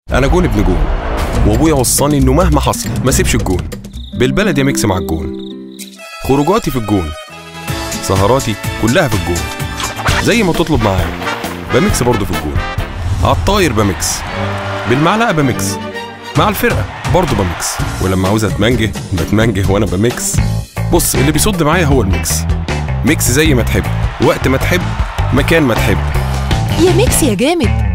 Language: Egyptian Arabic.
انا جون ابن جون وابويا وصاني انه مهما حصل ما سيبش الجون بالبلد يا ميكس مع الجون خروجاتي في الجون سهراتي كلها في الجون زي ما تطلب معايا بميكس برضه في الجون عالطاير بميكس بالمعلقه بميكس مع الفرقه برضه بميكس ولما عاوز اتمنجه بتمنجه وانا بميكس بص اللي بيصد معايا هو الميكس ميكس زي ما تحب وقت ما تحب مكان ما تحب يا ميكس يا جامد